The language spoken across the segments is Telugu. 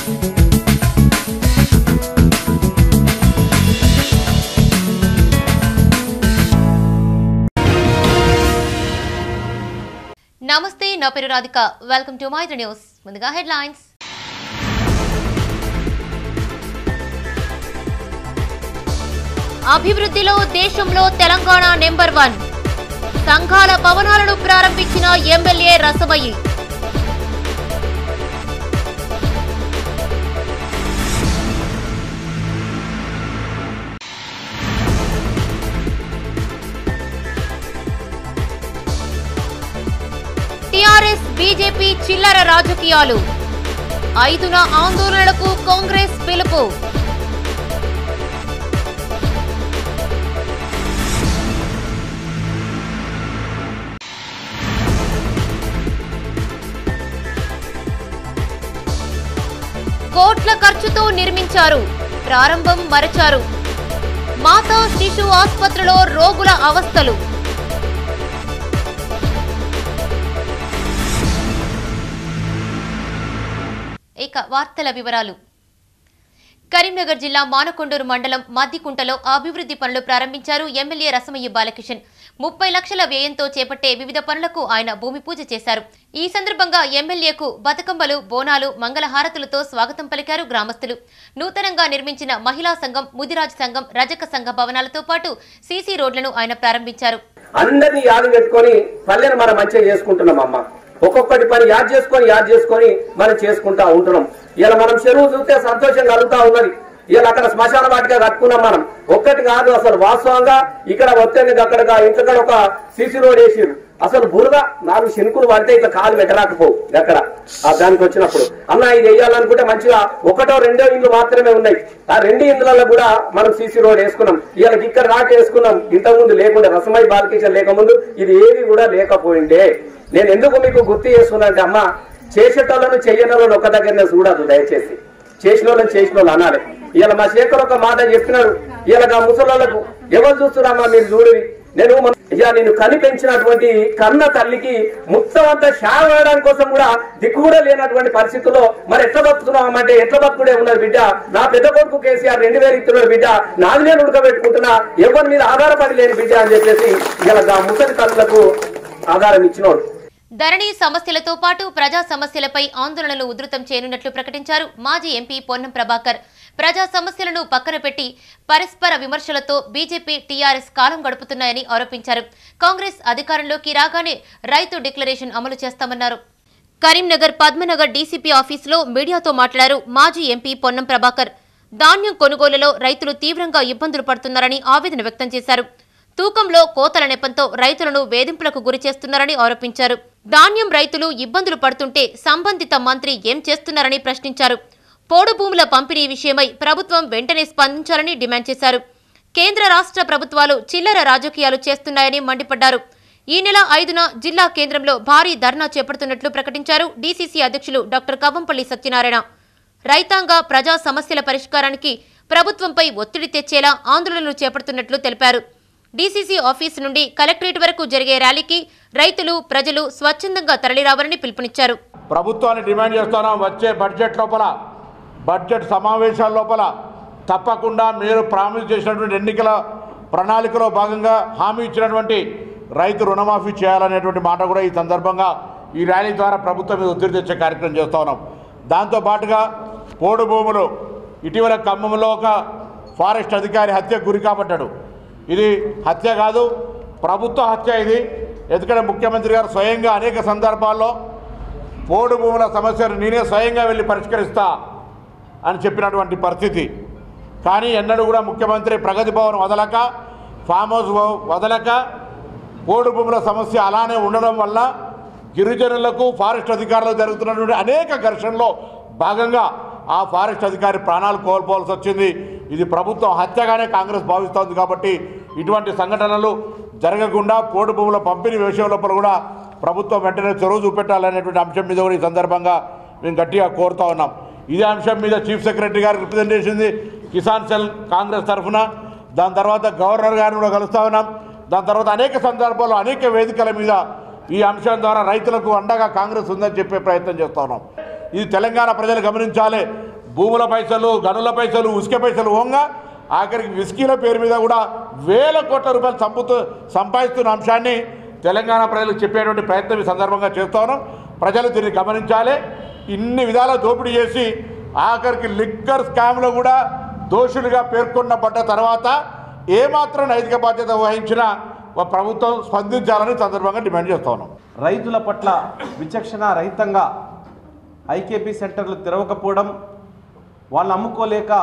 నమస్తే నా పేరు Radhika welcome to my news ముందుగా హెడ్లైన్స్ అభివృద్ధిలో దేశంలో తెలంగాణ నెంబర్ వన్ సంఘాల భవనాలను ప్రారంభించిన ఎమ్మెల్యే రసమయ్యి టిఆర్ఎస్ బీజేపీ చిల్లర రాజకీయాలు ఐదున ఆందోళనలకు కాంగ్రెస్ పిలుపు కోట్ల ఖర్చుతో నిర్మించారు ప్రారంభం మరచారు మాతా శిశు ఆసుపత్రిలో రోగుల అవస్థలు ఇక వార్తల వివరాలు కరీంనగర్ జిల్లా మానకొండూరు మండలం మద్దికుంటలో అభివృద్ధి పనులు ప్రారంభించారు ఎమ్మెల్యే రసమయ్య బాలకిషన్ ముప్పై లక్షల వ్యయంతో చేపట్టే వివిధ పనులకు ఆయన భూమి పూజ చేశారు ఈ సందర్భంగా ఎమ్మెల్యేకు బతుకమ్మలు బోనాలు మంగళహారతులతో స్వాగతం పలికారు గ్రామస్తులు నూతనంగా నిర్మించిన మహిళా సంఘం ముదిరాజ్ సంఘం రజక సంఘ భవనాలతో పాటు సీసీ రోడ్లను ఆయన ప్రారంభించారు అందరినీ యాద పెట్టుకొని పల్లెను మనం మంచిగా చేసుకుంటున్నాం అమ్మ ఒక్కొక్కటి పని యాద్ చేసుకొని యాద్ చేసుకొని మనం చేసుకుంటా ఉంటున్నాం ఇలా మనం చెరువు చూస్తే సంతోషం కలుగుతా ఉన్నది ఇలా అక్కడ శ్మశాన వాటిగా కట్టుకున్నాం మనం ఒక్కటి కాదు అసలు వాస్తవంగా ఇక్కడ వస్తే అక్కడ ఇంట్లో ఒక సీసీ రోడ్ వేసిరు అసలు బురద నాలుగు శనుకులు పడితే ఇట్లా కాలు పెట్టరాకపోవు అక్కడ ఆ దానికి వచ్చినప్పుడు అన్న ఇది వేయాలనుకుంటే మంచిగా ఒకటో రెండో ఇండ్లు మాత్రమే ఉన్నాయి ఆ రెండు ఇండ్లలో కూడా మనం సీసీ రోడ్ వేసుకున్నాం ఇవాళ ఇక్కడ రాక వేసుకున్నాం ఇంతకుముందు లేకుండా రసమై బాలకిషన్ లేకముందు ఇది ఏది కూడా లేకపోయిండే నేను ఎందుకు మీకు గుర్తు చేస్తున్నా అంటే అమ్మ చేసేటోళ్ళను చెయ్యని వాళ్ళని ఒక దగ్గరనే చూడదు దయచేసి చేసిన వాళ్ళని చేసిన వాళ్ళు అనాలి ఇవాళ మా శేఖర్ ఒక మాట చెప్పినాడు ఇవాళ నా ముసలోళ్ళకు ఎవరు చూస్తున్నారమ్మా మీరు చూడవి నేను మన- ఇక నేను కని పెంచినటువంటి కన్న తల్లికి మొత్తం అంతా షావ్ వేయడానికి కోసం కూడా దిక్కు కూడా లేనటువంటి పరిస్థితుల్లో మరి ఎట్లా బతుకుతున్నాం అంటే ఎట్లా బతుకుడే ఉన్నది బిడ్డ నా పెద్ద కొడుకు కేసీఆర్ రెండు వేలు ఇస్తున్నాడు బిడ్డ నాది నేను ఉడకబెట్టుకుంటున్నా ఎవరి మీద ఆధారపడి లేని బిడ్డ అని చెప్పేసి ఇలా ముసలి తల్లులకు ఆధారం ఇచ్చినోడు ధరణి సమస్యలతో పాటు ప్రజా సమస్యలపై ఆందోళనలు ఉధృతం చేయనున్నట్లు ప్రకటించారు మాజీ ఎంపీ పొన్నం ప్రభాకర్ ప్రజా సమస్యలను పక్కన పెట్టి పరస్పర విమర్శలతో బీజేపీ టీఆర్ఎస్ కాలం గడుపుతున్నాయని ఆరోపించారు కాంగ్రెస్ అధికారంలోకి రాగానే రైతు డిక్లరేషన్ అమలు చేస్తామన్నారు కరీంనగర్ పద్మనగర్ డీసీపీ ఆఫీసులో మీడియాతో మాట్లాడారు మాజీ ఎంపీ పొన్నం ప్రభాకర్ ధాన్యం కొనుగోలులో రైతులు తీవ్రంగా ఇబ్బందులు పడుతున్నారని ఆవేదన వ్యక్తం చేశారు తూకంలో కోతల నెపంతో రైతులను వేధింపులకు గురి చేస్తున్నారని ఆరోపించారు ధాన్యం రైతులు ఇబ్బందులు పడుతుంటే సంబంధిత మంత్రి ఏం చేస్తున్నారని ప్రశ్నించారు పోడు భూముల పంపిణీ విషయమై ప్రభుత్వం వెంటనే స్పందించాలని డిమాండ్ చేశారు కేంద్ర రాష్ట్ర ప్రభుత్వాలు చిల్లర రాజకీయాలు చేస్తున్నాయని మండిపడ్డారు ఈ నెల ఐదున జిల్లా కేంద్రంలో భారీ ధర్నా చేపడుతున్నట్లు ప్రకటించారు డీసీసీ అధ్యక్షులు డాక్టర్ కవ్వంపల్లి సత్యనారాయణ రైతాంగ ప్రజా సమస్యల పరిష్కారానికి ప్రభుత్వంపై ఒత్తిడి తెచ్చేలా ఆందోళనలు చేపడుతున్నట్లు తెలిపారు డీసీసీ ఆఫీసు నుండి కలెక్టరేట్ వరకు జరిగే ర్యాలీకి రైతులు ప్రజలు స్వచ్ఛందంగా తరలిరావాలని పిలుపునిచ్చారు ప్రభుత్వాన్ని డిమాండ్ చేస్తున్నాం వచ్చే బడ్జెట్ లోపల బడ్జెట్ సమావేశాల లోపల తప్పకుండా మీరు ప్రామిస్ చేసినటువంటి ఎన్నికల ప్రణాళికలో భాగంగా హామీ ఇచ్చినటువంటి రైతు రుణమాఫీ చేయాలనేటువంటి మాట కూడా ఈ సందర్భంగా ఈ ర్యాలీ ద్వారా ప్రభుత్వం మీద ఒత్తిడి తెచ్చే కార్యక్రమం చేస్తూ ఉన్నాం దాంతో పాటుగా పోడు భూములు ఇటీవల ఖమ్మంలో ఒక ఫారెస్ట్ అధికారి హత్యకు గురి కాబట్టాడు ఇది హత్య కాదు ప్రభుత్వ హత్య ఇది ఎందుకంటే ముఖ్యమంత్రి గారు స్వయంగా అనేక సందర్భాల్లో పోడు భూముల సమస్యను నేనే స్వయంగా వెళ్ళి పరిష్కరిస్తా అని చెప్పినటువంటి పరిస్థితి కానీ ఎన్నడూ కూడా ముఖ్యమంత్రి ప్రగతి భవన్ వదలక ఫామ్ హౌస్ వ- వదలక పోడు భూముల సమస్య అలానే ఉండడం వల్ల గిరిజనులకు ఫారెస్ట్ అధికారులకు జరుగుతున్నటువంటి అనేక ఘర్షణలో భాగంగా ఆ ఫారెస్ట్ అధికారి ప్రాణాలు కోల్పోవాల్సి వచ్చింది ఇది ప్రభుత్వం హత్యగానే కాంగ్రెస్ భావిస్తోంది కాబట్టి ఇటువంటి సంఘటనలు జరగకుండా పోడు భూముల పంపిణీ విషయం లోపల కూడా ప్రభుత్వం వెంటనే చొరవ చూపెట్టాలనేటువంటి అంశం మీద కూడా ఈ సందర్భంగా మేము గట్టిగా కోరుతా ఉన్నాం ఇదే అంశం మీద చీఫ్ సెక్రటరీ గారు రిప్రజెంట్ చేసింది కిసాన్ సెల్ కాంగ్రెస్ తరఫున దాని తర్వాత గవర్నర్ గారిని కూడా కలుస్తా ఉన్నాం దాని తర్వాత అనేక సందర్భాల్లో అనేక వేదికల మీద ఈ అంశం ద్వారా రైతులకు అండగా కాంగ్రెస్ ఉందని చెప్పే ప్రయత్నం చేస్తా ఉన్నాం ఇది తెలంగాణ ప్రజలు గమనించాలి భూముల పైసలు గనుల పైసలు ఉసుక పైసలు ఓంగా ఆఖరికి విస్కీల పేరు మీద కూడా వేల కోట్ల రూపాయలు సంపుతూ సంపాదిస్తున్న అంశాన్ని తెలంగాణ ప్రజలకు చెప్పేటువంటి ప్రయత్నం ఈ సందర్భంగా చేస్తా ఉన్నాం ప్రజలు దీన్ని గమనించాలి ఇన్ని విధాల దోపిడీ చేసి ఆఖరికి లిక్కర్ స్కామ్లో కూడా దోషులుగా పేర్కొన్నబడ్డ తర్వాత ఏమాత్రం నైతిక బాధ్యత వహించినా మా ప్రభుత్వం స్పందించాలని ఈ సందర్భంగా డిమాండ్ చేస్తా ఉన్నాం రైతుల పట్ల విచక్షణ రహితంగా ఐకేపీ సెంటర్లు తెరవకపోవడం వాళ్ళు అమ్ముకోలేక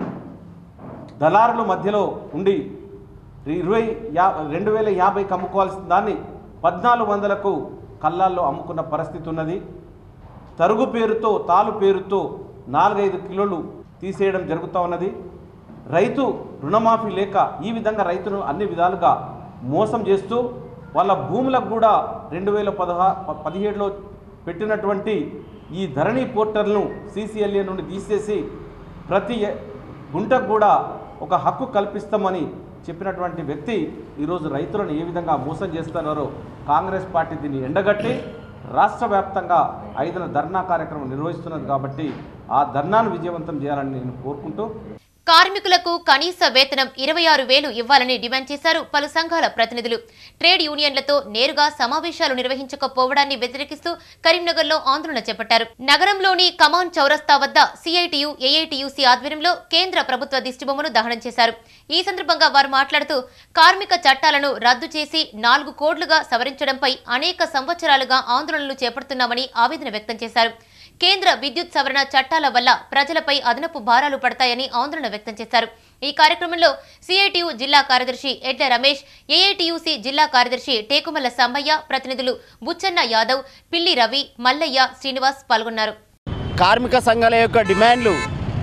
దళారుల మధ్యలో ఉండి ఇరవై యా రెండు వేల యాభైకి అమ్ముకోవాల్సిన దాన్ని పద్నాలుగు వందలకు కళ్ళాల్లో అమ్ముకున్న పరిస్థితి ఉన్నది తరుగు పేరుతో తాలు పేరుతో నాలుగైదు కిలోలు తీసేయడం జరుగుతూ ఉన్నది రైతు రుణమాఫీ లేక ఈ విధంగా రైతును అన్ని విధాలుగా మోసం చేస్తూ వాళ్ళ భూములకు కూడా రెండు వేల పదహా ప- పదిహేడులో పెట్టినటువంటి ఈ ధరణి పోర్టల్ను సీసీఎల్ఏ నుండి తీసేసి ప్రతి ఎ- గుంటకు కూడా ఒక హక్కు కల్పిస్తామని చెప్పినటువంటి వ్యక్తి ఈరోజు రైతులను ఏ విధంగా మోసం చేస్తున్నారో కాంగ్రెస్ పార్టీ దీన్ని ఎండగట్టి రాష్ట్ర వ్యాప్తంగా ఐదున ధర్నా కార్యక్రమం నిర్వహిస్తున్నది కాబట్టి ఆ ధర్నాను విజయవంతం చేయాలని నేను కోరుకుంటూ కార్మికులకు కనీస వేతనం ఇరవై ఆరు వేలు ఇవ్వాలని డిమాండ్ చేశారు పలు సంఘాల ప్రతినిధులు ట్రేడ్ యూనియన్లతో నేరుగా సమావేశాలు నిర్వహించకపోవడాన్ని వ్యతిరేకిస్తూ కరీంనగర్లో ఆందోళన చేపట్టారు నగరంలోని కమాన్ చౌరస్తా వద్ద సిఐటియు ఏఐటియుసి ఆధ్వర్యంలో కేంద్ర ప్రభుత్వ దిష్టిబొమ్మను దహనం చేశారు ఈ సందర్భంగా వారు మాట్లాడుతూ కార్మిక చట్టాలను రద్దు చేసి నాలుగు కోడ్లుగా సవరించడంపై అనేక సంవత్సరాలుగా ఆందోళనలు చేపడుతున్నామని ఆవేదన వ్యక్తం చేశారు కేంద్ర విద్యుత్ సవరణ చట్టాల వల్ల ప్రజలపై అదనపు భారాలు పడతాయని ఆందోళన వ్యక్తం చేశారు ఈ కార్యక్రమంలో సిఐటియు జిల్లా కార్యదర్శి ఎడ్ల రమేష్ ఏఐటియుసి జిల్లా కార్యదర్శి టేకుమల్ల సమ్మయ్య ప్రతినిధులు బుచ్చన్న యాదవ్ పిల్లి రవి మల్లయ్య శ్రీనివాస్ పాల్గొన్నారు కార్మిక సంఘాల యొక్క డిమాండ్లు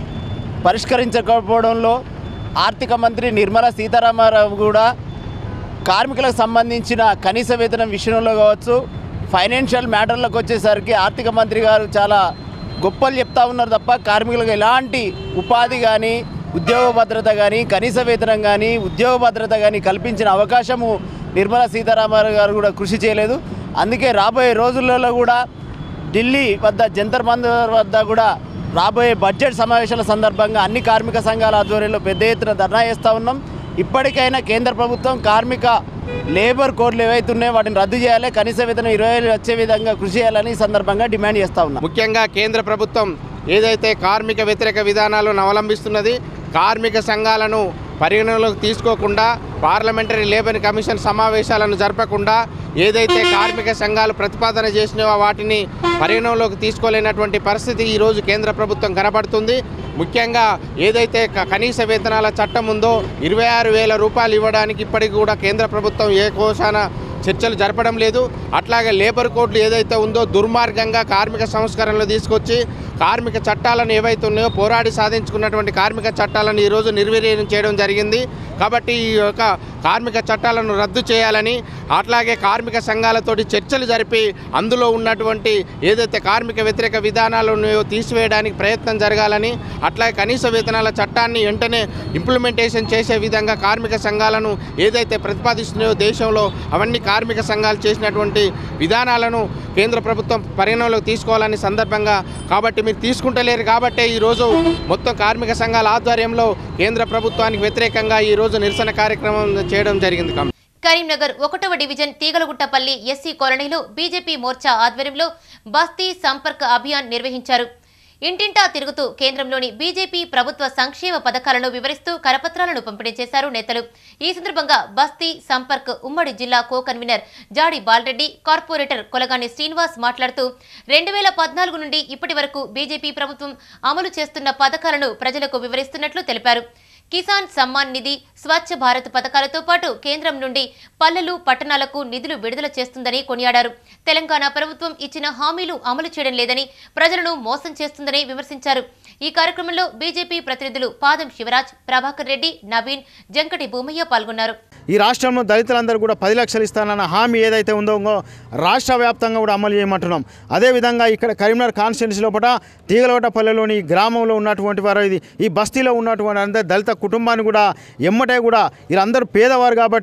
పరిష్కరించకపోవడంలో ఆర్థిక మంత్రి నిర్మలా సీతారామరావు కూడా కార్మికులకు సంబంధించిన కనీస వేతనం విషయంలో కావచ్చు ఫైనాన్షియల్ మ్యాటర్లకు వచ్చేసరికి ఆర్థిక మంత్రి గారు చాలా గొప్పలు చెప్తా ఉన్నారు తప్ప కార్మికులకు ఎలాంటి ఉపాధి కానీ ఉద్యోగ భద్రత కానీ కనీస వేతనం కానీ ఉద్యోగ భద్రత కానీ కల్పించిన అవకాశము నిర్మలా సీతారామరావు గారు కూడా కృషి చేయలేదు అందుకే రాబోయే రోజులలో కూడా ఢిల్లీ వద్ద జంతర్ మందర్ వద్ద కూడా రాబోయే బడ్జెట్ సమావేశాల సందర్భంగా అన్ని కార్మిక సంఘాల ఆధ్వర్యంలో పెద్ద ఎత్తున ధర్నా చేస్తూ ఉన్నాం ఇప్పటికైనా కేంద్ర ప్రభుత్వం కార్మిక లేబర్ కోడ్లు ఏవైతే ఉన్నాయో వాటిని రద్దు చేయాలి కనీస వేతనం ఇరవై వేలు వచ్చే విధంగా కృషి చేయాలని ఈ సందర్భంగా డిమాండ్ చేస్తూ ఉన్నాం ముఖ్యంగా కేంద్ర ప్రభుత్వం ఏదైతే కార్మిక వ్యతిరేక విధానాలను అవలంబిస్తున్నది కార్మిక సంఘాలను పరిగణనలోకి తీసుకోకుండా పార్లమెంటరీ లేబర్ కమిషన్ సమావేశాలను జరపకుండా ఏదైతే కార్మిక సంఘాలు ప్రతిపాదన చేసినవో వాటిని పరిగణనలోకి తీసుకోలేనటువంటి పరిస్థితి ఈరోజు కేంద్ర ప్రభుత్వం కనబడుతుంది ముఖ్యంగా ఏదైతే క- కనీస వేతనాల చట్టం ఉందో ఇరవై ఆరు వేల రూపాయలు ఇవ్వడానికి ఇప్పటికి కూడా కేంద్ర ప్రభుత్వం ఏ కోశాన చర్చలు జరపడం లేదు అట్లాగే లేబర్ కోడ్లు ఏదైతే ఉందో దుర్మార్గంగా కార్మిక సంస్కరణలు తీసుకొచ్చి కార్మిక చట్టాలను ఏవైతే ఉన్నాయో పోరాడి సాధించుకున్నటువంటి కార్మిక చట్టాలను ఈరోజు నిర్వీర్యం చేయడం జరిగింది కాబట్టి ఈ యొక్క కార్మిక చట్టాలను రద్దు చేయాలని అట్లాగే కార్మిక సంఘాలతోటి చర్చలు జరిపి అందులో ఉన్నటువంటి ఏదైతే కార్మిక వ్యతిరేక విధానాలు ఉన్నాయో తీసివేయడానికి ప్రయత్నం జరగాలని అట్లాగే కనీస వేతనాల చట్టాన్ని వెంటనే ఇంప్లిమెంటేషన్ చేసే విధంగా కార్మిక సంఘాలను ఏదైతే ప్రతిపాదిస్తున్నాయో దేశంలో అవన్నీ కార్మిక సంఘాలు చేసినటువంటి విధానాలను కేంద్ర ప్రభుత్వం పరిగణనలోకి తీసుకోవాలని సందర్భంగా కాబట్టి మీరు తీసుకుంటలేరు కాబట్టే ఈరోజు మొత్తం కార్మిక సంఘాల ఆధ్వర్యంలో కేంద్ర ప్రభుత్వానికి వ్యతిరేకంగా ఈరోజు నిరసన కార్యక్రమం చేయడం జరిగింది కమ్ కరీంనగర్ ఒకటవ డివిజన్ తీగలగుట్టపల్లి ఎస్సీ కాలనీలో బీజేపీ మోర్చా ఆధ్వర్యంలో బస్తీ సంపర్క్ అభియాన్ నిర్వహించారు ఇంటింటా తిరుగుతూ కేంద్రంలోని బీజేపీ ప్రభుత్వ సంక్షేమ పథకాలను వివరిస్తూ కరపత్రాలను పంపిణీ చేశారు నేతలు ఈ సందర్భంగా బస్తీ సంపర్క్ ఉమ్మడి జిల్లా co convener Jadi Balreddy corporator Kolagani Srinivas మాట్లాడుతూ రెండు వేల పద్నాలుగు నుండి ఇప్పటి వరకు బీజేపీ ప్రభుత్వం అమలు చేస్తున్న పథకాలను ప్రజలకు వివరిస్తున్నట్లు తెలిపారు కిసాన్ సమ్మాన్ నిధి స్వచ్ఛ భారత్ పథకాలతో పాటు కేంద్రం నుండి పల్లెలు పట్టణాలకు నిధులు విడుదల చేస్తుందని కొనియాడారు తెలంగాణ ప్రభుత్వం ఇచ్చిన హామీలు అమలు చేయడం లేదని ప్రజలను మోసం చేస్తుందని విమర్శించారు ఈ కార్యక్రమంలో బీజేపీ ప్రతినిధులు పాదం శివరాజ్ ప్రభాకర్ రెడ్డి నవీన్ జంకటి భూమయ్య పాల్గొన్నారు ఈ రాష్ట్రంలో దళితులందరూ కూడా పది లక్షలు ఇస్తానన్న హామీ ఏదైతే ఉందో ఉందో రాష్ట్ర వ్యాప్తంగా కూడా అమలు చేయమంటున్నాం అదేవిధంగా ఇక్కడ కరీంనగర్ కాన్స్టిట్యున్సీ లోపల తీగలవటపల్లెలోని ఈ గ్రామంలో ఉన్నటువంటి వారు ఇది ఈ బస్తీలో ఉన్నటువంటి అందరు దళిత కుటుంబాన్ని కూడా ఎమ్మటే కూడా వీళ్ళందరూ పేదవారు కాబట్టి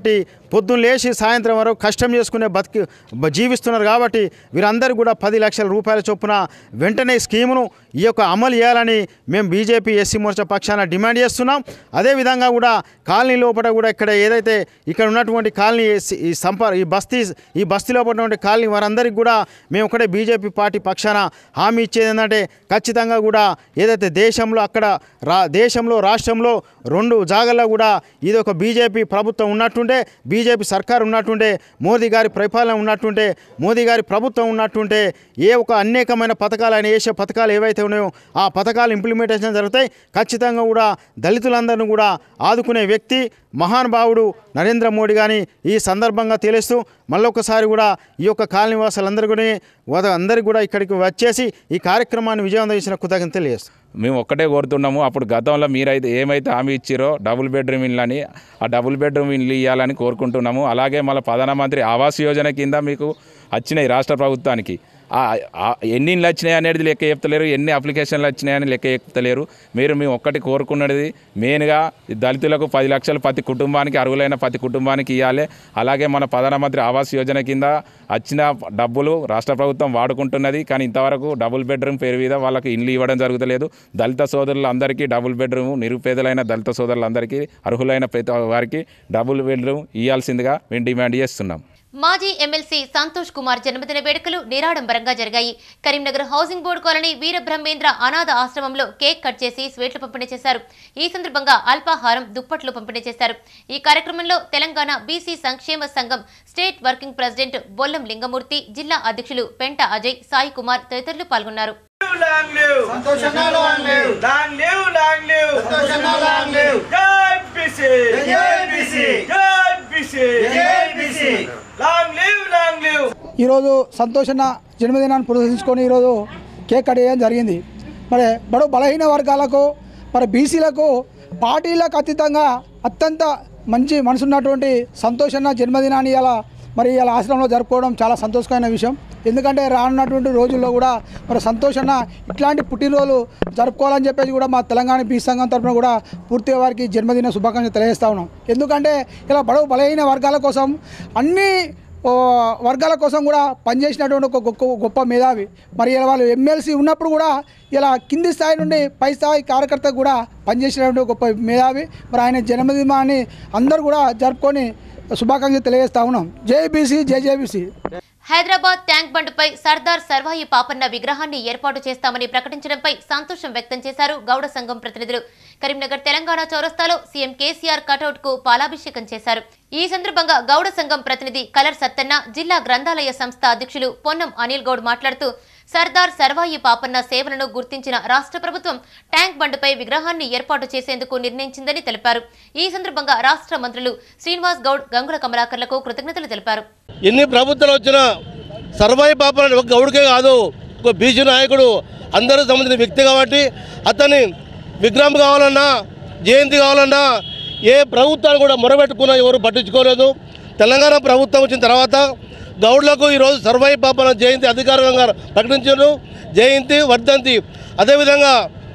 పొద్దున్న లేచి సాయంత్రం వరకు కష్టం చేసుకునే బతికి బ- జీవిస్తున్నారు కాబట్టి వీరందరూ కూడా పది లక్షల రూపాయల చొప్పున వెంటనే ఈ స్కీమును ఈ యొక్క అమలు చేయాలని మేము బీజేపీ ఎస్సీ మోర్చా పక్షాన డిమాండ్ చేస్తున్నాం అదేవిధంగా కూడా కాలనీ లోపల కూడా ఇక్కడ ఏదైతే ఇక్కడ ఉన్నటువంటి కాలనీ ఎస్సీ- ఈ సంప ఈ బస్తీ ఈ బస్తీ లోపల ఉన్నటువంటి కాలనీ వారందరికీ కూడా మేము ఒకటే బీజేపీ పార్టీ పక్షాన హామీ ఇచ్చేది ఏంటంటే ఖచ్చితంగా కూడా ఏదైతే దేశంలో అక్కడ రా దేశంలో రాష్ట్రంలో రెండు జాగాల్లో కూడా ఇది ఒక బీజేపీ ప్రభుత్వం ఉన్నట్టుంటే బీజేపీ సర్కార్ ఉన్నట్టుంటే మోదీ గారి పరిపాలన ఉన్నట్టుంటే మోదీ గారి ప్రభుత్వం ఉన్నట్టుంటే ఏ ఒక అనేకమైన పథకాలు ఆయన వేసే పథకాలు ఏవైతే ఉన్నాయో ఆ పథకాలు ఇంప్లిమెంటేషన్ జరుగుతాయి ఖచ్చితంగా కూడా దళితులందరినీ కూడా ఆదుకునే వ్యక్తి మహానుభావుడు నరేంద్ర మోడీ గాని ఈ సందర్భంగా తెలుస్తూ మళ్ళొకసారి కూడా ఈ యొక్క కాలనీ వాసులందరూ కూడా వద- అందరికీ కూడా ఇక్కడికి వచ్చేసి ఈ కార్యక్రమాన్ని విజయవంతం చేసిన కృతజ్ఞత తెలియజేస్తాం మేము ఒక్కటే కోరుతున్నాము అప్పుడు గతంలో మీరైతే ఏమైతే హామీ ఇచ్చిరో డబుల్ బెడ్రూమ్ ఇల్లు అని ఆ డబుల్ బెడ్రూమ్ ఇల్లు ఇవ్వాలని కోరుకుంటున్నాము అలాగే మళ్ళీ ప్రధానమంత్రి ఆవాస్ యోజన కింద మీకు వచ్చినాయి రాష్ట్ర ప్రభుత్వానికి ఆ- ఆ ఎన్ని ఇళ్ళు వచ్చినాయి అనేది లెక్క చెప్తలేరు ఎన్ని అప్లికేషన్లు వచ్చినాయని లెక్క చెప్తలేరు మీరు మేము ఒక్కటి కోరుకున్నది మెయిన్గా ఈ దళితులకు పది లక్షలు ప్రతి కుటుంబానికి అర్హులైన ప్రతి కుటుంబానికి ఇవ్వాలి అలాగే మన ప్రధానమంత్రి ఆవాస్ యోజన కింద వచ్చిన డబ్బులు రాష్ట్ర ప్రభుత్వం వాడుకుంటున్నది కానీ ఇంతవరకు డబుల్ బెడ్రూమ్ పేరు మీద వాళ్ళకి ఇండ్లు ఇవ్వడం జరుగుతలేదు దళిత సోదరులందరికీ డబుల్ బెడ్రూమ్ నిరుపేదలైన దళిత సోదరులందరికీ అర్హులైన ప్రతి వారికి డబుల్ బెడ్రూమ్ ఇవ్వాల్సిందిగా మేము డిమాండ్ చేస్తున్నాం మాజీ ఎమ్మెల్సీ సంతోష్ కుమార్ జన్మదిన వేడుకలు నిరాడంబరంగా జరిగాయి Karimnagar housing board colony Veerabrahmendra అనాథ ఆశ్రమంలో కేక్ కట్ చేసి స్వీట్లు పంపిణీ చేశారు ఈ సందర్భంగా అల్పాహారం దుప్పట్లు పంపిణీ చేశారు ఈ కార్యక్రమంలో తెలంగాణ బీసీ సంక్షేమ సంఘం state working president Bollam Lingamurthy జిల్లా అధ్యక్షులు పెంట అజయ్ సాయి కుమార్ తదితరులు పాల్గొన్నారు లాంగ్ లివ్ సంతోషంగా long live long live long live సంతోషంగా లాంగ్ లివ్ జై బీసీ జై బీసీ జై బీసీ జై BC long live long live ఈరోజు సంతోషన్న జన్మదినాన్ని పురస్కరించుకొని ఈరోజు కేక్ కట్ చేయడం జరిగింది మరి బడు బలహీన వర్గాలకు మరి బీసీలకు పార్టీలకు అతీతంగా అత్యంత మంచి మనసున్నటువంటి సంతోషన్న జన్మదినాన్ని ఇలా మరి ఇలా ఆశ్రమంలో జరుపుకోవడం చాలా సంతోషకరమైన విషయం ఎందుకంటే రానున్నటువంటి రోజుల్లో కూడా మరి సంతోషన్న ఇట్లాంటి పుట్టినరోజులు జరుపుకోవాలని చెప్పేసి కూడా మా తెలంగాణ బీ సంఘం తరఫున కూడా పూర్తిగా వారికి జన్మదిన శుభాకాంక్షలు తెలియజేస్తా ఉన్నాం ఎందుకంటే ఇలా బడుగు బలహీన వర్గాల కోసం అన్ని ఓ వర్గాల కోసం కూడా పనిచేసినటువంటి ఒక గొప్ప గొప్ప మేధావి మరి ఇలా వాళ్ళు ఎమ్మెల్సీ ఉన్నప్పుడు కూడా ఇలా కింది స్థాయి నుండి పై స్థాయి కార్యకర్త కూడా పనిచేసినటువంటి ఒక గొప్ప మేధావి మరి ఆయన జన్మదినాన్ని అందరూ కూడా జరుపుకొని శుభాకాంక్షలు తెలియజేస్తా ఉన్నాం జై బీసీ జై జై బీసీ హైదరాబాద్ ట్యాంక్ బండ్పై సర్దార్ సర్వాయి పాపన్న విగ్రహాన్ని ఏర్పాటు చేస్తామని ప్రకటించడంపై సంతోషం వ్యక్తం చేశారు గౌడ సంఘం ప్రతినిధులు కరీంనగర్ తెలంగాణ చౌరస్తాలో సీఎం కేసీఆర్ కటౌట్ కు పాలాభిషేకం చేశారు ఈ సందర్భంగా గౌడ సంఘం ప్రతినిధి కలర్ సత్తన్న జిల్లా గ్రంథాలయ సంస్థ అధ్యక్షులు పొన్నం అనిల్ గౌడ్ మాట్లాడుతూ సర్దార్ సర్వాయి పాపన్న సేవలను గుర్తించిన రాష్ట్ర ప్రభుత్వం ట్యాంక్ బండ్పై విగ్రహాన్ని ఏర్పాటు చేసేందుకు నిర్ణయించిందని తెలిపారు ఈ సందర్భంగా రాష్ట్ర మంత్రులు శ్రీనివాస్ గౌడ్ గంగుల కమలాకర్లకు కృతజ్ఞతలు తెలిపారు ఎన్ని ప్రభుత్వాలు వచ్చినా సర్వాయి పాప ఒక గౌడికే కాదు ఒక బీసీ నాయకుడు అందరూ సంబంధించిన వ్యక్తి కాబట్టి అతని విగ్రహం కావాలన్నా జయంతి కావాలన్నా ఏ ప్రభుత్వాన్ని కూడా మొరబెట్టుకున్నా ఎవరు పట్టించుకోలేదు తెలంగాణ ప్రభుత్వం వచ్చిన తర్వాత గౌడ్లకు ఈరోజు సర్వాయి పాపన జయంతి అధికారికంగా ప్రకటించారు జయంతి వర్ధంతి అదేవిధంగా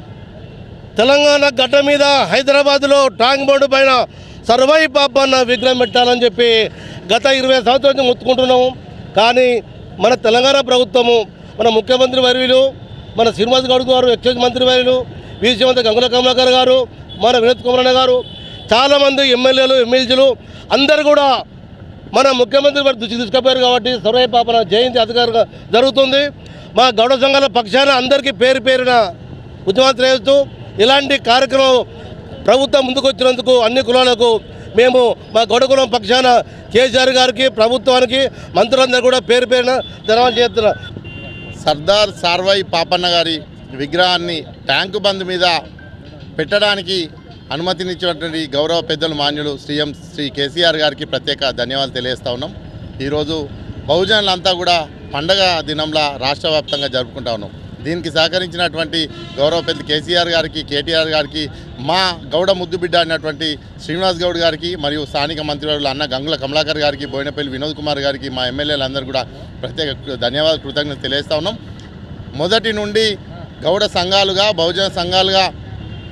తెలంగాణ గడ్డ మీద హైదరాబాద్లో టాంగ్ బోర్డు పైన సర్వాయి పాపన్న విగ్రహం పెట్టాలని చెప్పి గత ఇరవై సంవత్సరాల నుంచి ముత్తుకుంటున్నాము కానీ మన తెలంగాణ ప్రభుత్వము మన ముఖ్యమంత్రి వర్యులు మన శ్రీనివాస్ గౌడ్ గారు ఎక్సైజ్ మంత్రి వర్యులు వీసీ మంత్రి గంగుల కమలాకర్ గారు మన వినోద్ కుమార్ అన్న గారు చాలామంది ఎమ్మెల్యేలు ఎమ్మెల్సీలు అందరు కూడా మన ముఖ్యమంత్రి వారి దృష్టి తీసుకుపోయారు కాబట్టి సర్వే పాపన జయంతి అధికారిగా జరుగుతుంది మా గౌడ సంఘాల పక్షాన అందరికీ పేరు పేరున ఉద్యమాలు చేస్తూ ఇలాంటి కార్యక్రమం ప్రభుత్వం ముందుకు వచ్చినందుకు అన్ని కులాలకు మేము మా గౌడ కులం పక్షాన కేసీఆర్ గారికి ప్రభుత్వానికి మంత్రులందరూ కూడా పేరు పేరున ధన్యవాదాలు చేస్తున్నారు సర్దార్ సార్వాయి పాపన్న గారి విగ్రహాన్ని ట్యాంకు బంద్ మీద పెట్టడానికి అనుమతినిచ్చినటువంటి గౌరవ పెద్దలు మాన్యులు సీఎం శ్రీ కేసీఆర్ గారికి ప్రత్యేక ధన్యవాదాలు తెలియజేస్తా ఉన్నాం ఈరోజు బహుజనులంతా కూడా పండగ దినంలా రాష్ట్ర వ్యాప్తంగా జరుపుకుంటా ఉన్నాం దీనికి సహకరించినటువంటి గౌరవ పెద్ద కేసీఆర్ గారికి కేటీఆర్ గారికి మా గౌడ ముద్దు బిడ్డ అయినటువంటి శ్రీనివాస్ గౌడ్ గారికి మరియు స్థానిక మంత్రివర్యులు అన్న గంగుల కమలాకర్ గారికి బోయినపల్లి వినోద్ కుమార్ గారికి మా ఎమ్మెల్యేలందరూ కూడా ప్రత్యేక ధన్యవాదాలు కృతజ్ఞతలు తెలియజేస్తా ఉన్నాం మొదటి నుండి గౌడ సంఘాలుగా బహుజన సంఘాలుగా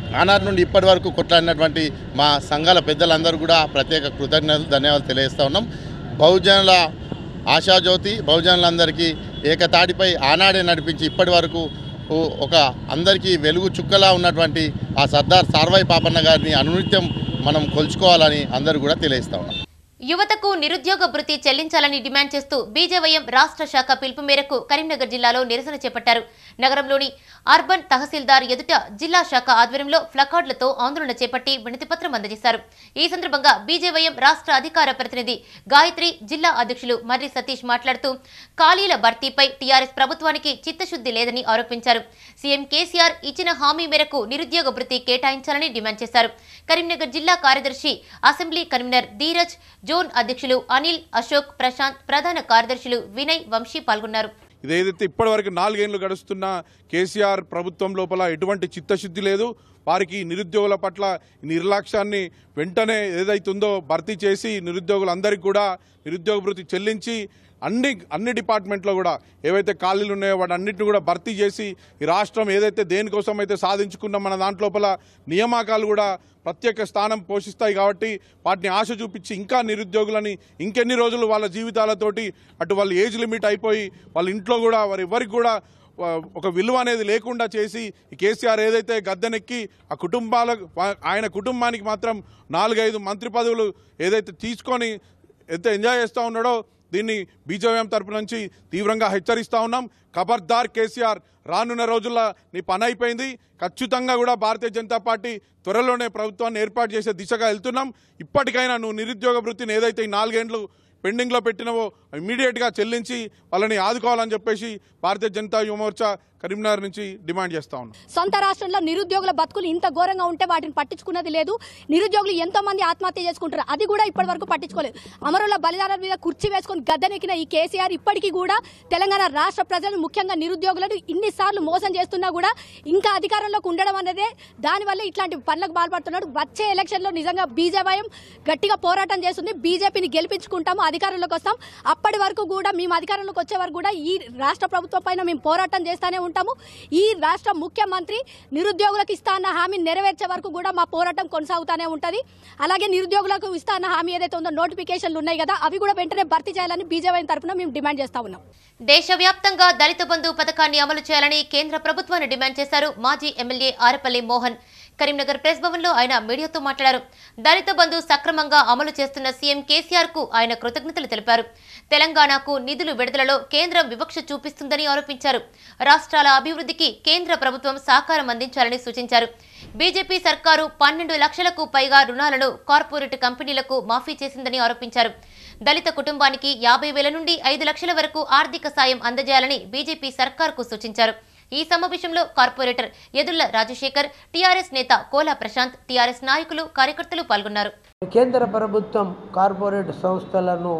ఆనాటి నుండి ఇప్పటి వరకు కొట్లాడినటువంటి మా సంఘాల పెద్దలందరూ కూడా ప్రత్యేక కృతజ్ఞతలు ధన్యవాదాలు తెలియజేస్తూ ఉన్నాం బహుజనుల ఆశాజ్యోతి బహుజనులందరికీ ఏకతాటిపై ఆనాడే నడిపించి ఇప్పటి వరకు ఓ- ఒక అందరికీ వెలుగు చుక్కలా ఉన్నటువంటి ఆ సర్దార్ సార్వాయి పాపన్న గారిని అనునిత్యం మనం కొలుచుకోవాలని అందరూ కూడా తెలియజేస్తా ఉన్నాం యువతకు నిరుద్యోగ భృతి చెల్లించాలని డిమాండ్ చేస్తూ బీజేవైఎం రాష్ట్ర శాఖ పిలుపు మేరకు కరీంనగర్ జిల్లాలో నిరసన చేపట్టారు నగరంలోని అర్బన్ తహసీల్దార్ ఎదుట జిల్లా శాఖ ఆధ్వర్యంలో ప్లకార్డులతో ఆందోళన చేపట్టి వినతిపత్రం అందజేశారు ఈ సందర్భంగా బీజేవైఎం రాష్ట్ర అధికార ప్రతినిధి గాయత్రి జిల్లా అధ్యక్షులు మర్రి సతీష్ మాట్లాడుతూ ఖాళీల భర్తీపై టీఆర్ఎస్ ప్రభుత్వానికి చిత్తశుద్ధి లేదని ఆరోపించారు సీఎం కేసీఆర్ ఇచ్చిన హామీ మేరకు నిరుద్యోగ భృతి కేటాయించాలని డిమాండ్ చేశారు కరీంనగర్ జిల్లా కార్యదర్శి అసెంబ్లీ కన్వీనర్ ధీరజ్ జోన్ అధ్యక్షులు అనిల్ అశోక్ ప్రశాంత్ ప్రధాన కార్యదర్శులు వినయ్ వంశీ పాల్గొన్నారు ఇదేదైతే ఇప్పటివరకు నాలుగేళ్లు గడుస్తున్న కేసీఆర్ ప్రభుత్వం లోపల ఎటువంటి చిత్తశుద్ధి లేదు వారికి నిరుద్యోగుల పట్ల నిర్లక్ష్యాన్ని వెంటనే ఏదైతుందో భర్తీ చేసి నిరుద్యోగులందరికీ కూడా నిరుద్యోగ భృతి చెల్లించి అన్ని అన్ని డిపార్ట్మెంట్లో కూడా ఏవైతే ఖాళీలు ఉన్నాయో వాటి అన్నింటిని కూడా భర్తీ చేసి ఈ రాష్ట్రం ఏదైతే దేనికోసం అయితే సాధించుకున్న మన దాంట్లోపల నియామకాలు కూడా ప్రత్యేక స్థానం పోషిస్తాయి కాబట్టి వాటిని ఆశ చూపించి ఇంకా నిరుద్యోగులని ఇంకెన్ని రోజులు వాళ్ళ జీవితాలతోటి అటు వాళ్ళ ఏజ్ లిమిట్ అయిపోయి వాళ్ళ ఇంట్లో కూడా వారి ఎవరికి కూడా ఆ, ఒక విలువ అనేది లేకుండా చేసి ఈ కేసీఆర్ ఏదైతే గద్దెనెక్కి ఆ కుటుంబాల ఆయన కుటుంబానికి మాత్రం నాలుగైదు మంత్రి పదవులు ఏదైతే తీసుకొని ఎంత ఎంజాయ్ చేస్తూ ఉన్నాడో దీన్ని బీజేపీ తరపు నుంచి తీవ్రంగా హెచ్చరిస్తూ ఉన్నాం ఖబర్దార్ కేసీఆర్ రానున్న రోజుల్లో నీ పని అయిపోయింది ఖచ్చితంగా కూడా భారతీయ జనతా పార్టీ త్వరలోనే ప్రభుత్వాన్ని ఏర్పాటు చేసే దిశగా వెళ్తున్నాం ఇప్పటికైనా నువ్వు నిరుద్యోగ వృత్తిని ఏదైతే ఈ నాలుగేండ్లు పెండింగ్లో పెట్టినవో ఇమీడియట్గా చెల్లించి వాళ్ళని ఆదుకోవాలని చెప్పేసి భారతీయ జనతా యువమోర్చా కరీంనగర్ నుంచి డిమాండ్ చేస్తా ఉన్నాం సొంత రాష్ట్రంలో నిరుద్యోగుల బతుకులు ఇంత ఘోరంగా ఉంటే వాటిని పట్టించుకున్నది లేదు నిరుద్యోగులు ఎంతో మంది ఆత్మహత్య చేసుకుంటారు అది కూడా ఇప్పటి వరకు పట్టించుకోలేదు అమరుల బలిదానాల మీద కుర్చీ వేసుకొని గద్దెనెక్కిన ఈ కేసీఆర్ ఇప్పటికీ కూడా తెలంగాణ రాష్ట్ర ప్రజలను ముఖ్యంగా నిరుద్యోగులను ఇన్నిసార్లు మోసం చేస్తున్నా కూడా ఇంకా అధికారంలోకి ఉండడం అనేదే దానివల్ల ఇట్లాంటి పనులకు పాల్పడుతున్నాడు వచ్చే ఎలక్షన్లో నిజంగా బీజేపీ గట్టిగా పోరాటం చేస్తుంది బీజేపీని గెలిపించుకుంటాము అధికారంలోకి వస్తాం అప్పటి వరకు కూడా మేము అధికారంలోకి వచ్చే వరకు కూడా ఈ రాష్ట్ర ప్రభుత్వం పైన మేము పోరాటం చేస్తానే ఉంటాము ఈ రాష్ట్ర ముఖ్యమంత్రి నిరుద్యోగులకు ఇస్తా అన్న హామీ నెరవేర్చే వరకు కూడా మా పోరాటం కొనసాగుతూనే ఉంటుంది అలాగే నిరుద్యోగులకు ఇస్తా అన్న హామీ ఏదైతే ఉందో నోటిఫికేషన్లు ఉన్నాయి కదా అవి కూడా వెంటనే భర్తీ చేయాలని బీజేపీ తరఫున మేము డిమాండ్ చేస్తా ఉన్నాం దేశవ్యాప్తంగా దళిత బంధు పథకాన్ని అమలు చేయాలని కేంద్ర ప్రభుత్వాన్ని డిమాండ్ చేశారు మాజీ ఎమ్మెల్యే ఆరపల్లి మోహన్ కరీంనగర్ ప్రెస్ భవన్ లో ఆయన మీడియాతో మాట్లాడారు దళిత బంధు సక్రమంగా అమలు చేస్తున్న సీఎం కేసీఆర్ కు ఆయన కృతజ్ఞతలు తెలిపారు తెలంగాణకు నిధులు విడుదలలో కేంద్రం వివక్ష చూపిస్తుందని ఆరోపించారు రాష్ట్రాల అభివృద్ధికి కేంద్ర ప్రభుత్వం సహకారం అందించాలని సూచించారు బీజేపీ సర్కారు పన్నెండు లక్షలకు పైగా రుణాలను కార్పొరేట్ కంపెనీలకు మాఫీ చేసిందని ఆరోపించారు దళిత కుటుంబానికి యాభై వేల నుండి ఐదు లక్షల వరకు ఆర్థిక సాయం అందజేయాలని బీజేపీ సర్కార్కు సూచించారు ఈ సమావేశంలో కార్పొరేటర్ ఎదుళ్ల రాజశేఖర్ టీఆర్ఎస్ నేత కోలా ప్రశాంత్ టీఆర్ఎస్ నాయకులు కార్యకర్తలు పాల్గొన్నారు కేంద్ర ప్రభుత్వం కార్పొరేట్ సంస్థలను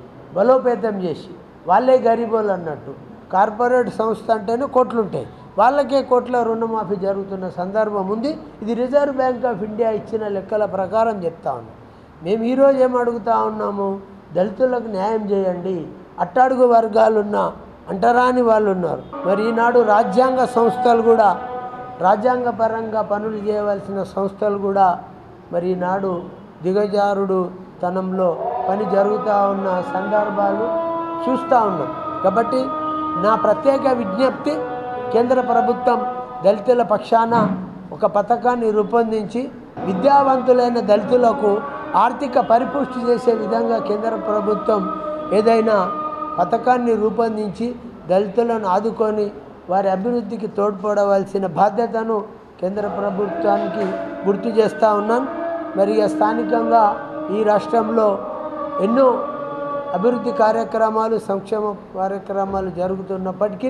బలోపేతం చేసి వాళ్ళే గరీబోళ్ళు అన్నట్టు కార్పొరేట్ సంస్థ అంటేనే కోట్లుంటాయి వాళ్ళకే కోట్ల రుణమాఫీ జరుగుతున్న సందర్భం ఉంది ఇది రిజర్వ్ బ్యాంక్ ఆఫ్ ఇండియా ఇచ్చిన లెక్కల ప్రకారం చెప్తా ఉన్నాం మేము ఈరోజు ఏం అడుగుతా ఉన్నాము దళితులకు న్యాయం చేయండి అట్టడుగు వర్గాలున్న అంటరాని వాళ్ళు ఉన్నారు మరి ఈనాడు రాజ్యాంగ సంస్థలు కూడా రాజ్యాంగ పరంగా పనులు చేయవలసిన సంస్థలు కూడా మరి ఈనాడు దిగజారుడు తనంలో పని జరుగుతూ ఉన్న సందర్భాలు చూస్తూ ఉన్నాం కాబట్టి నా ప్రత్యేక విజ్ఞప్తి కేంద్ర ప్రభుత్వం దళితుల పక్షాన ఒక పథకాన్ని రూపొందించి విద్యావంతులైన దళితులకు ఆర్థిక పరిపుష్టి చేసే విధంగా కేంద్ర ప్రభుత్వం ఏదైనా పథకాన్ని రూపొందించి దళితులను ఆదుకొని వారి అభివృద్ధికి తోడ్పడవలసిన బాధ్యతను కేంద్ర ప్రభుత్వానికి గుర్తు చేస్తూ ఉన్నాను మరి ఇక స్థానికంగా ఈ రాష్ట్రంలో ఎన్నో అభివృద్ధి కార్యక్రమాలు సంక్షేమ కార్యక్రమాలు జరుగుతున్నప్పటికీ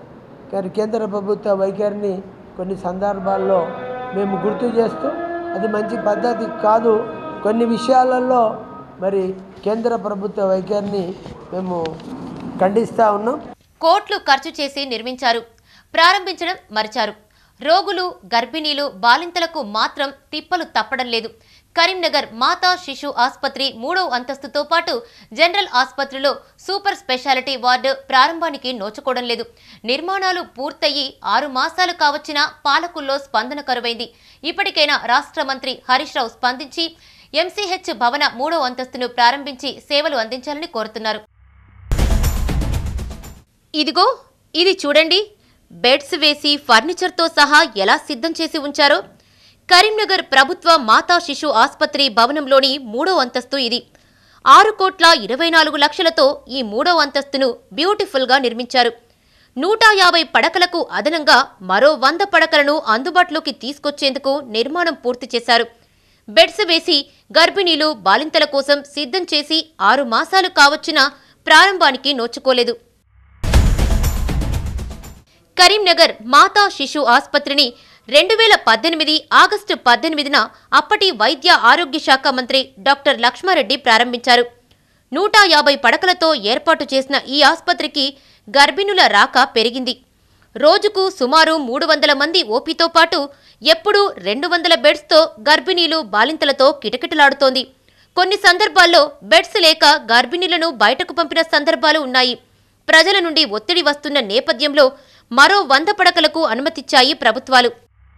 మరి కేంద్ర ప్రభుత్వ వైఖరిని కొన్ని సందర్భాల్లో మేము గుర్తు చేస్తూ అది మంచి పద్ధతి కాదు కొన్ని విషయాలలో మరి కేంద్ర ప్రభుత్వ వైఖరిని మేము ఖండిస్తూ ఉన్నాం కోట్లు ఖర్చు చేసి నిర్మించారు ప్రారంభించడం మరిచారు రోగులు గర్భిణీలు బాలింతలకు మాత్రం తిప్పలు తప్పడం లేదు కరీంనగర్ మాతా శిశు ఆసుపత్రి మూడవ అంతస్తుతో పాటు జనరల్ ఆసుపత్రిలో సూపర్ స్పెషాలిటీ వార్డు ప్రారంభానికి నోచుకోవడం లేదు నిర్మాణాలు పూర్తయి ఆరు మాసాలు కావచ్చినా పాలకుల్లో స్పందన కరువైంది ఇప్పటికైనా రాష్ట్ర మంత్రి హరీష్ రావు స్పందించి ఎంసీహెచ్ భవన మూడవ అంతస్తును ప్రారంభించి సేవలు అందించాలని కోరుతున్నారు ఇదిగో ఇది చూడండి బెడ్స్ వేసి ఫర్నిచర్తో సహా ఎలా సిద్ధం చేసి ఉంచారో కరీంనగర్ ప్రభుత్వ మాతా శిశు ఆసుపత్రి భవనంలోని మూడో అంతస్తు ఇది ఆరు కోట్ల ఇరవై నాలుగు లక్షలతో ఈ మూడో అంతస్తును బ్యూటిఫుల్గా నిర్మించారు నూట యాభై పడకలకు అదనంగా మరో వంద పడకలను అందుబాటులోకి తీసుకొచ్చేందుకు నిర్మాణం పూర్తి చేశారు బెడ్స్ వేసి గర్భిణీలు బాలింతల కోసం సిద్ధం చేసి ఆరు మాసాలు కావచ్చినా ప్రారంభానికి నోచుకోలేదు కరీంనగర్ మాతా శిశు ఆసుపత్రిని రెండు వేల పద్దెనిమిది ఆగస్టు పద్దెనిమిదిన అప్పటి వైద్య ఆరోగ్య శాఖ మంత్రి డాక్టర్ లక్ష్మారెడ్డి ప్రారంభించారు నూట యాభై పడకలతో ఏర్పాటు చేసిన ఈ ఆసుపత్రికి గర్భిణుల రాక పెరిగింది రోజుకు సుమారు మూడు వందల మంది ఓపీతో పాటు ఎప్పుడూ రెండు వందల బెడ్స్తో గర్భిణీలు బాలింతలతో కిటకిటలాడుతోంది కొన్ని సందర్భాల్లో బెడ్స్ లేక గర్భిణీలను బయటకు పంపిన సందర్భాలు ఉన్నాయి ప్రజల నుండి ఒత్తిడి వస్తున్న నేపథ్యంలో మరో వంద పడకలకు అనుమతిచ్చాయి ప్రభుత్వాలు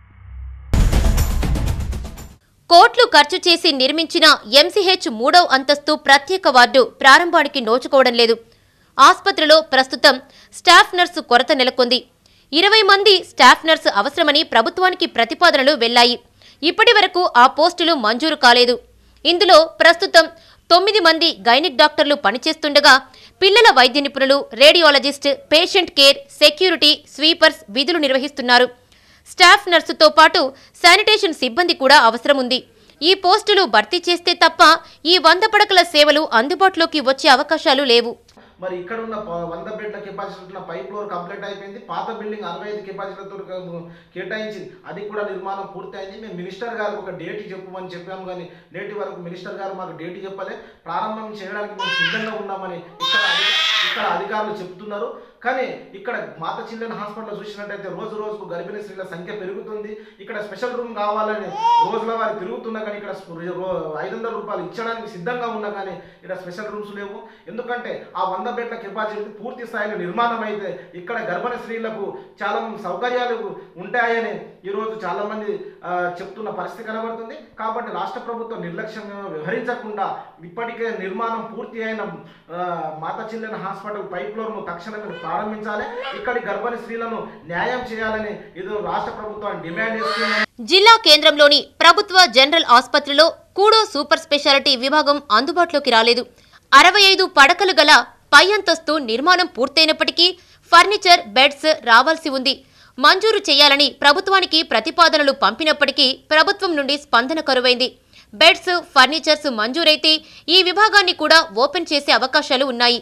కోట్లు ఖర్చు చేసి నిర్మించిన ఎంసీహెచ్ మూడవ అంతస్తు ప్రత్యేక వార్డు ప్రారంభానికి నోచుకోవడం లేదు ఆసుపత్రిలో ప్రస్తుతం స్టాఫ్ నర్సు కొరత నెలకొంది ఇరవై మంది స్టాఫ్ నర్సు అవసరమని ప్రభుత్వానికి ప్రతిపాదనలు వెళ్లాయి ఇప్పటి వరకు ఆ పోస్టులు మంజూరు కాలేదు ఇందులో ప్రస్తుతం తొమ్మిది మంది గైనిక్ డాక్టర్లు పనిచేస్తుండగా పిల్లల వైద్య నిపుణులు radiologist patient care security sweepers విధులు నిర్వహిస్తున్నారు స్టాఫ్ నర్సుతో పాటు శానిటేషన్ సిబ్బంది కూడా అవసరం ఉంది ఈ పోస్టులు భర్తీ చేస్తే తప్ప ఈ వంద పడకల సేవలు అందుబాటులోకి వచ్చే అవకాశాలు లేవు మరి ఇక్కడ ఉన్న ప- వంద బెడ్ల కెపాసిటీ ఉన్న పై ఫ్లోర్ కంప్లీట్ అయిపోయింది పాత బిల్డింగ్ అరవై ఐదు కెపాసిటీతో కేటాయించింది అది కూడా నిర్మాణం పూర్తయింది మేము మినిస్టర్ గారికి ఒక డేట్ చెప్పమని చెప్పాము కానీ నేటి వరకు మినిస్టర్ గారు మాకు డేట్ చెప్పలే ప్రారంభం చేయడానికి మేము సిద్ధంగా ఉన్నామని ఇక్కడ అధి- ఇక్కడ అధికారులు చెప్తున్నారు కానీ ఇక్కడ మాత చిల్డ్రన్ హాస్పిటల్ చూసినట్టయితే రోజు రోజుకు గర్భిణీ స్త్రీల సంఖ్య పెరుగుతుంది ఇక్కడ స్పెషల్ రూమ్ కావాలని రోజుల వారి తిరుగుతున్నా కానీ ఇక్కడ ఐదు వందల రూపాయలు ఇచ్చడానికి సిద్ధంగా ఉన్నా కానీ ఇక్కడ స్పెషల్ రూమ్స్ లేవు ఎందుకంటే ఆ వంద బెడ్ల కెపాసిటీ పూర్తి స్థాయిలో నిర్మాణం అయితే ఇక్కడ గర్భిణీ స్త్రీలకు చాలా సౌకర్యాలు ఉంటాయని ఈరోజు చాలా మంది ఆ, చెప్తున్న పరిస్థితి కనబడుతుంది కాబట్టి రాష్ట్ర ప్రభుత్వం నిర్లక్ష్యంగా వ్యవహరించకుండా ఇప్పటికే నిర్మాణం పూర్తి అయిన ఆ, మాతా చిల్డ్రన్ హాస్పిటల్ పై ఫ్లోర్ను తక్షణమే ప్రారంభించాలి ఇక్కడి గర్భిణీ స్త్రీలను న్యాయం చేయాలని ఇది రాష్ట్ర ప్రభుత్వాన్ని డిమాండ్ చేస్తున్నాం జిల్లా కేంద్రంలోని ప్రభుత్వ జనరల్ ఆసుపత్రిలో కూడో సూపర్ స్పెషాలిటీ విభాగం అందుబాటులోకి రాలేదు అరవై ఐదు పడకలు గల పై అంతస్తు నిర్మాణం పూర్తయినప్పటికీ ఫర్నిచర్ బెడ్స్ రావాల్సి ఉంది మంజూరు చేయాలని ప్రభుత్వానికి ప్రతిపాదనలు పంపినప్పటికీ ప్రభుత్వం నుండి స్పందన కరువైంది బెడ్స్ ఫర్నిచర్స్ మంజూరైతే ఈ విభాగాన్ని కూడా ఓపెన్ చేసే అవకాశాలు ఉన్నాయి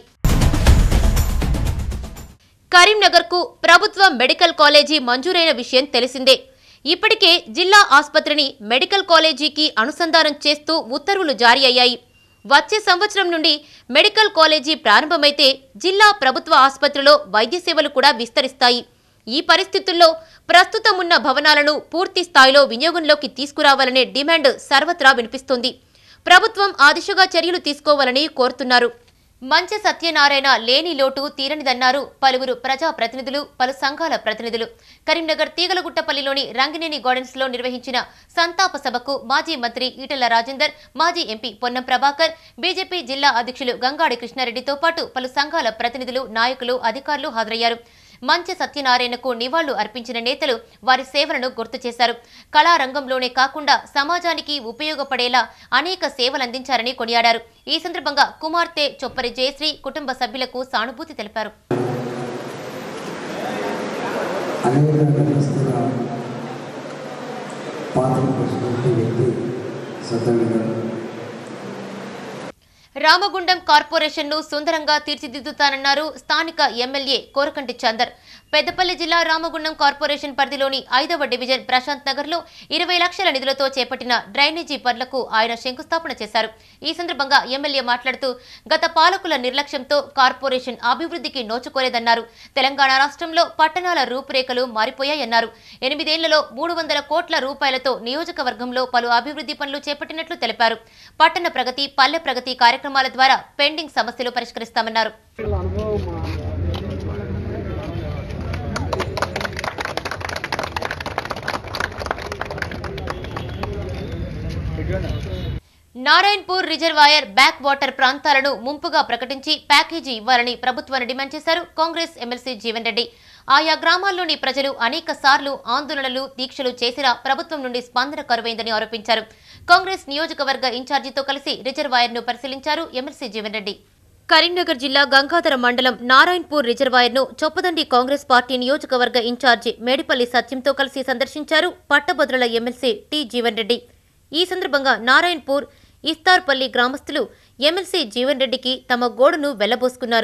కరీంనగర్కు ప్రభుత్వ మెడికల్ కాలేజీ మంజూరైన విషయం తెలిసిందే ఇప్పటికే జిల్లా ఆసుపత్రిని మెడికల్ కాలేజీకి అనుసంధానం చేస్తూ ఉత్తర్వులు జారీ అయ్యాయి వచ్చే సంవత్సరం నుండి మెడికల్ కాలేజీ ప్రారంభమైతే జిల్లా ప్రభుత్వ ఆసుపత్రిలో వైద్య సేవలు కూడా విస్తరిస్తాయి ఈ పరిస్థితుల్లో ప్రస్తుతం ఉన్న భవనాలను పూర్తి స్థాయిలో వినియోగంలోకి తీసుకురావాలనే డిమాండ్ సర్వత్రా వినిపిస్తోంది ప్రభుత్వం ఆ దిశగా చర్యలు తీసుకోవాలని కోరుతున్నారు మంచె సత్యనారాయణ లేని లోటు తీరనిదన్నారు పలువురు ప్రజా ప్రతినిధులు పలు సంఘాల ప్రతినిధులు కరీంనగర్ తీగలగుట్టపల్లిలోని రంగినేని గార్డెన్స్ లో నిర్వహించిన సంతాప సభకు మాజీ మంత్రి ఈటెల రాజేందర్ మాజీ ఎంపీ పొన్నం ప్రభాకర్ బీజేపీ జిల్లా అధ్యక్షులు గంగాడి కృష్ణారెడ్డితో పాటు పలు సంఘాల ప్రతినిధులు నాయకులు అధికారులు హాజరయ్యారు మంచె సత్యనారాయణకు నివాళులు అర్పించిన నేతలు వారి సేవలను గుర్తు చేశారు కళారంగంలోనే కాకుండా సమాజానికి ఉపయోగపడేలా అనేక సేవలందించారని కొనియాడారు ఈ సందర్భంగా కుమార్తె చొప్పరి జయశ్రీ కుటుంబ సభ్యులకు సానుభూతి తెలిపారు అనేక రంగస్తున్న పాత్ర పోసినటువంటి వ్యక్తి సత్యనారాయణ గారు రామగుండం కార్పొరేషన్ ను సుందరంగా తీర్చిదిద్దుతానన్నారు స్థానిక ఎమ్మెల్యే కోరకంటి చందర్ పెద్దపల్లి జిల్లా రామగుండం కార్పొరేషన్ పరిధిలోని ఐదవ డివిజన్ ప్రశాంత్ నగర్ లో ఇరవై లక్షల నిధులతో చేపట్టిన డ్రైనేజీ పనులకు ఆయన శంకుస్థాపన చేశారు ఈ సందర్భంగా ఎమ్మెల్యే మాట్లాడుతూ గత పాలకుల నిర్లక్ష్యంతో కార్పొరేషన్ అభివృద్ధికి నోచుకోలేదన్నారు తెలంగాణ రాష్ట్రంలో పట్టణాల రూపురేఖలు మారిపోయాయన్నారు ఎనిమిదేళ్లలో మూడు వందల కోట్ల రూపాయలతో నియోజకవర్గంలో పలు అభివృద్ధి పనులు చేపట్టినట్లు తెలిపారు పట్టణ ప్రగతి పల్లె ప్రగతి కార్యక్రమాల ద్వారా పెండింగ్ సమస్యలు పరిష్కరిస్తామన్నారు నారాయణపూర్ రిజర్వాయర్ బ్యాక్ వాటర్ ప్రాంతాలను ముంపుగా ప్రకటించి ప్యాకేజీ ఇవ్వాలని ప్రభుత్వాన్ని డిమాండ్ చేశారు కాంగ్రెస్ ఎమ్మెల్సీ జీవన్ రెడ్డి ఆయా గ్రామాల్లోని ప్రజలు అనేక సార్లు ఆందోళనలు దీక్షలు చేసినా ప్రభుత్వం నుండి స్పందన కరువైందని ఆరోపించారు కాంగ్రెస్ నియోజకవర్గ ఇన్ఛార్జితో కలిసి రిజర్వాయర్ను పరిశీలించారు ఎమ్మెల్సీ జీవన్ రెడ్డి కరీంనగర్ జిల్లా గంగాధర మండలం నారాయణపూర్ రిజర్వాయర్ను చొప్పదండి కాంగ్రెస్ పార్టీ నియోజకవర్గ ఇన్ఛార్జి మేడిపల్లి సత్యంతో కలిసి సందర్శించారు పట్టభద్రుల ఎమ్మెల్సీ టి జీవన్ రెడ్డి ఈ సందర్భంగా నారాయణపూర్ ఇస్తార్పల్లి గ్రామస్తులు ఎమ్మెల్సీ జీవన్ రెడ్డికి తమ గోడును వెళ్లబోసుకున్నారు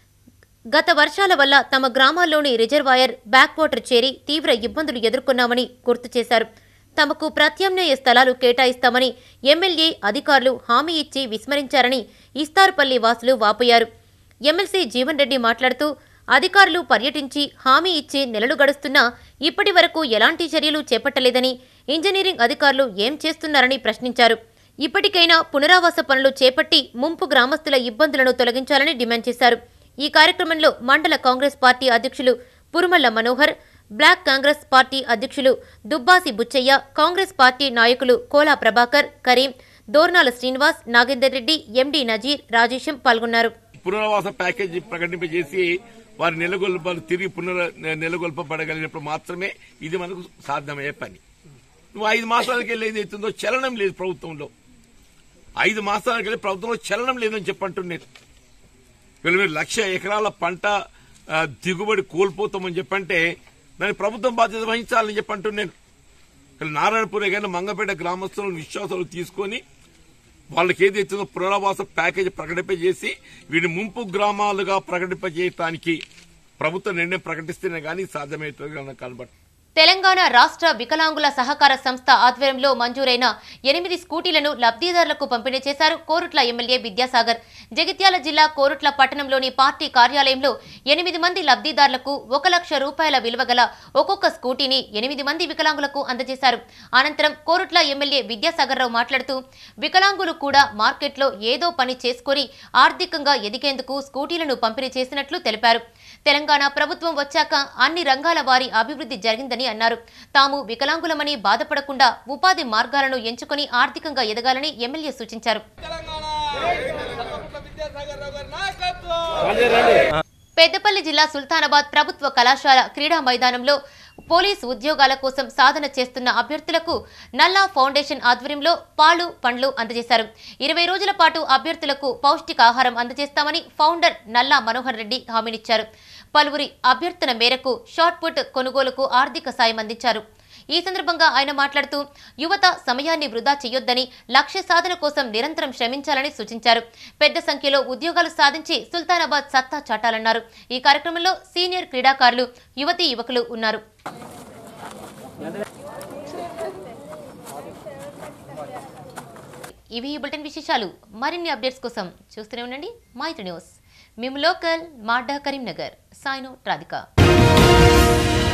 గత వర్షాల వల్ల తమ గ్రామాల్లోని రిజర్వాయర్ బ్యాక్ వాటర్ చేరి తీవ్ర ఇబ్బందులు ఎదుర్కొన్నామని గుర్తు చేశారు తమకు ప్రత్యామ్నాయ స్థలాలు కేటాయిస్తామని ఎమ్మెల్యే అధికారులు హామీ ఇచ్చి విస్మరించారని ఇస్తార్పల్లి వాసులు వాపోయారు ఎమ్మెల్సీ జీవన్ రెడ్డి మాట్లాడుతూ అధికారులు పర్యటించి హామీ ఇచ్చి నెలలు గడుస్తున్నా ఇప్పటి వరకు ఎలాంటి చర్యలు చేపట్టలేదని ఇంజనీరింగ్ అధికారులు ఏం చేస్తున్నారని ప్రశ్నించారు ఇప్పటికైనా పునరావాస పనులు చేపట్టి ముంపు గ్రామస్తుల ఇబ్బందులను తొలగించాలని డిమాండ్ చేశారు ఈ కార్యక్రమంలో మండల కాంగ్రెస్ పార్టీ అధ్యక్షులు Purumalla Manohar block Congress party అధ్యక్షులు దుబ్బాసి బుచ్చయ్య కాంగ్రెస్ పార్టీ నాయకులు కోలా ప్రభాకర్ కరీం దోర్నాల శ్రీనివాస్ నాగేందర్ రెడ్డి ఎండి నజీర్ రాజేశం పాల్గొన్నారు పునరావాస ప్యాకేజీ ప్రకటింపజేసి వారి నెలకొల్పాలు తిరిగి పునర నెలకొల్పబడగలిగినప్పుడు మాత్రమే ఇది మనకు సాధ్యమయ్యే పని నువ్వు ఐదు మాసాలకి వెళ్ళి ఏదైతుందో చలనం లేదు ప్రభుత్వంలో ఐదు మాసాలకి వెళ్ళి ప్రభుత్వంలో చలనం లేదని చెప్పంటున్నాను వీళ్ళు మీరు లక్ష ఎకరాల పంట ఆ, దిగుబడి కోల్పోతామని చెప్పంటే దానికి ప్రభుత్వం బాధ్యత వహించాలని చెప్పంటున్నాను ఇక్కడ నారాయణపూరే కానీ మంగపేట గ్రామస్తులను విశ్వాసాలు తీసుకొని వాళ్ళకి ఏదైతుందో పునరావాస ప్యాకేజీ ప్రకటింపజేసి వీడిని ముంపు గ్రామాలుగా ప్రకటింపజేయటానికి ప్రభుత్వం నిర్ణయం ప్రకటిస్తేనే కానీ సాధ్యమవుతుంది నాకు కనబట్ తెలంగాణ రాష్ట్ర వికలాంగుల సహకార సంస్థ ఆధ్వర్యంలో మంజూరైన ఎనిమిది స్కూటీలను లబ్ధిదారులకు పంపిణీ చేశారు కోరుట్ల ఎమ్మెల్యే విద్యాసాగర్ జగిత్యాల జిల్లా కోరుట్ల పట్టణంలోని పార్టీ కార్యాలయంలో ఎనిమిది మంది లబ్ధిదారులకు ఒక లక్ష రూపాయల విలువ గల ఒక్కొక్క స్కూటీని ఎనిమిది మంది వికలాంగులకు అందజేశారు అనంతరం కోరుట్ల ఎమ్మెల్యే విద్యాసాగర్ రావు మాట్లాడుతూ వికలాంగులు కూడా మార్కెట్లో ఏదో పని చేసుకొని ఆర్థికంగా ఎదిగేందుకు స్కూటీలను పంపిణీ చేసినట్లు తెలిపారు తెలంగాణ ప్రభుత్వం వచ్చాక అన్ని రంగాల వారి అభివృద్ధి జరిగిందని అన్నారు తాము వికలాంగులమని బాధపడకుండా ఉపాధి మార్గాలను ఎంచుకొని ఆర్థికంగా ఎదగాలని ఎమ్మెల్యే సూచించారు పెద్దపల్లి జిల్లా సుల్తానాబాద్ ప్రభుత్వ కళాశాల క్రీడా మైదానంలో పోలీసు ఉద్యోగాల కోసం సాధన చేస్తున్న అభ్యర్థులకు నల్లా ఫౌండేషన్ ఆధ్వర్యంలో పాలు పండ్లు అందజేశారు ఇరవై రోజుల పాటు అభ్యర్థులకు పౌష్టికాహారం అందజేస్తామని ఫౌండర్ నల్లా మనోహర్ రెడ్డి హామీనిచ్చారు పలువురి అభ్యర్థన మేరకు షార్ట్ పుట్ కొనుగోలుకు ఆర్థిక సాయం అందించారు ఈ సందర్భంగా ఆయన మాట్లాడుతూ యువత సమయాన్ని వృధా చేయొద్దని లక్ష్య సాధన కోసం నిరంతరం శ్రమించాలని సూచించారు పెద్ద సంఖ్యలో ఉద్యోగాలు సాధించి సుల్తానాబాద్ సత్తా చాటాలన్నారు ఈ కార్యక్రమంలో సీనియర్ క్రీడాకారులు యువతీ యువకులు ఉన్నారు ఇవి ఈ బులెటిన్ విశేషాలు మరిన్ని అప్డేట్స్ కోసం చూస్తూనే ఉండండి మైత్రి న్యూస్ మేము లోకల్ మాడ్డా కరీంనగర్ సాయిను రాధిక